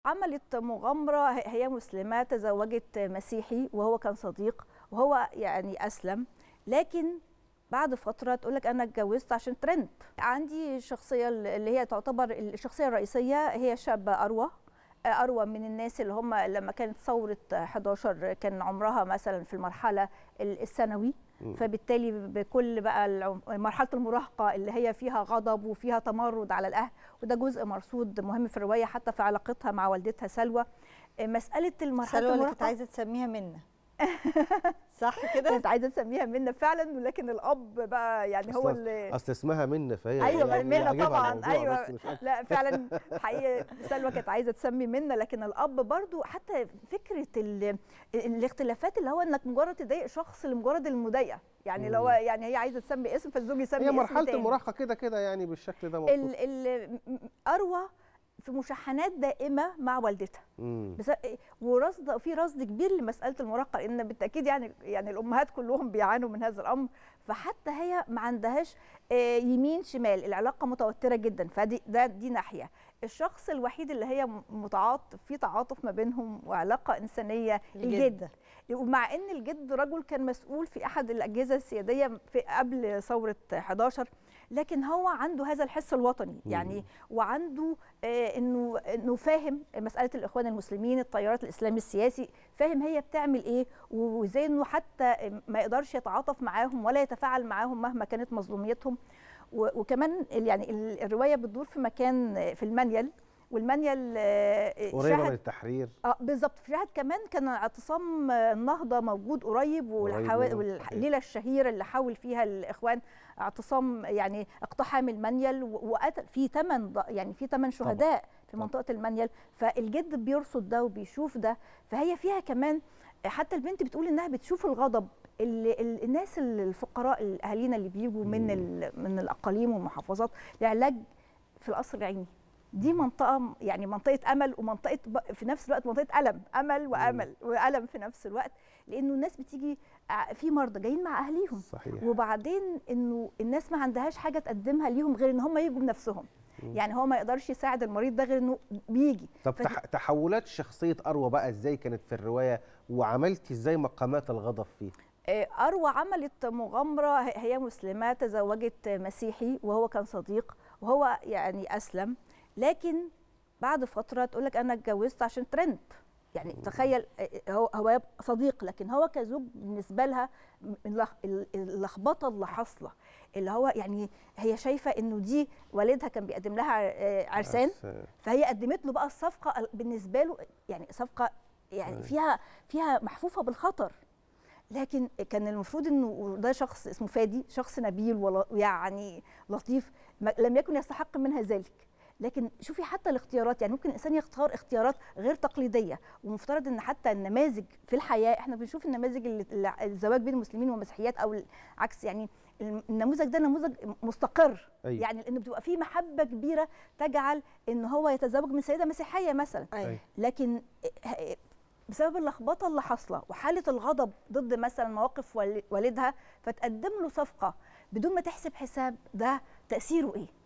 عملت مغامرة هي مسلمة تزوجت مسيحي وهو كان صديق وهو يعني أسلم لكن بعد فترة تقول لك أنا اتجوزت عشان ترند عندي شخصية اللي هي تعتبر الشخصية الرئيسية هي شابة أروى أروى من الناس اللي هم لما كانت ثورة 11 كان عمرها مثلا في المرحلة الثانوي فبالتالي بكل بقى مرحله المراهقه اللي هي فيها غضب وفيها تمرد على الاهل وده جزء مرصود مهم في الروايه حتى في علاقتها مع والدتها سلوى مساله المرحله سلوى اللي كانت عايزه تسميها منه صح كده كانت عايزه تسميها منه فعلا ولكن الاب بقى يعني هو اللي اصل اسمها منه فهي ايوه يعني منه طبعا ايوه بس مش أكتر. لا فعلا حقيقه سلوى كانت عايزه تسمي منه لكن الاب برضو حتى فكره ال... الاختلافات اللي هو انك مجرد تضايق شخص لمجرد المضايقه يعني لو يعني هي عايزه تسمي اسم فالزوج يسمي هي اسم مرحله تاني. المراهقه كده كده يعني بالشكل ده ال... مبسوط ال... اروى في مشاحنات دائمه مع والدتها مم. بس ورصد في رصد كبير لمساله المراهقه لان بالتاكيد يعني يعني الامهات كلهم بيعانوا من هذا الامر فحتى هي ما عندهاش آه، يمين شمال العلاقه متوتره جدا فدي ده دي ناحيه الشخص الوحيد اللي هي متعاطف في تعاطف ما بينهم وعلاقه انسانيه الجد ومع ان الجد رجل كان مسؤول في احد الاجهزه السياديه في قبل ثوره 11 لكن هو عنده هذا الحس الوطني يعني وعنده آه انه انه فاهم مساله الاخوان المسلمين التيارات الاسلامي السياسي فاهم هي بتعمل ايه وازاي انه حتى ما يقدرش يتعاطف معاهم ولا يتفاعل معاهم مهما كانت مظلوميتهم وكمان يعني الروايه بتدور في مكان في المانيال والمانيال قريبه من التحرير اه بالظبط شاهد كمان كان اعتصام النهضه موجود قريب والحوا... والليله الشهيره اللي حاول فيها الاخوان اعتصام يعني اقتحام المانيال وقتل في ثمان يعني في ثمان شهداء طبعا. في منطقه طبعا. المانيال فالجد بيرصد ده وبيشوف ده فهي فيها كمان حتى البنت بتقول انها بتشوف الغضب اللي الناس الفقراء اهالينا اللي بيجوا من من الاقاليم والمحافظات لعلاج في القصر العيني دي منطقه يعني منطقه امل ومنطقه في نفس الوقت منطقه الم امل وامل والم في نفس الوقت لانه الناس بتيجي في مرضى جايين مع اهاليهم صحيح. وبعدين انه الناس ما عندهاش حاجه تقدمها ليهم غير ان هم يجوا بنفسهم يعني هو ما يقدرش يساعد المريض ده غير انه بيجي طب فت... تحولات شخصيه اروى بقى ازاي كانت في الروايه وعملتي ازاي مقامات الغضب فيه اروى عملت مغامره هي مسلمه تزوجت مسيحي وهو كان صديق وهو يعني اسلم لكن بعد فتره تقول لك انا اتجوزت عشان ترند يعني تخيل هو هو صديق لكن هو كزوج بالنسبه لها اللخبطه اللي حاصله اللي هو يعني هي شايفه انه دي والدها كان بيقدم لها عرسان فهي قدمت له بقى الصفقه بالنسبه له يعني صفقه يعني فيها فيها محفوفه بالخطر لكن كان المفروض انه ده شخص اسمه فادي شخص نبيل ويعني لطيف لم يكن يستحق منها ذلك لكن شوفي حتى الاختيارات يعني ممكن الانسان يختار اختيارات غير تقليديه ومفترض ان حتى النماذج في الحياه احنا بنشوف النماذج اللي الزواج بين المسلمين والمسيحيات او العكس يعني النموذج ده نموذج مستقر أيوة. يعني لانه بتبقى فيه محبه كبيره تجعل ان هو يتزوج من سيده مسيحيه مثلا أيوة. لكن بسبب اللخبطه اللي حاصله وحاله الغضب ضد مثلا مواقف والدها فتقدم له صفقه بدون ما تحسب حساب ده تاثيره ايه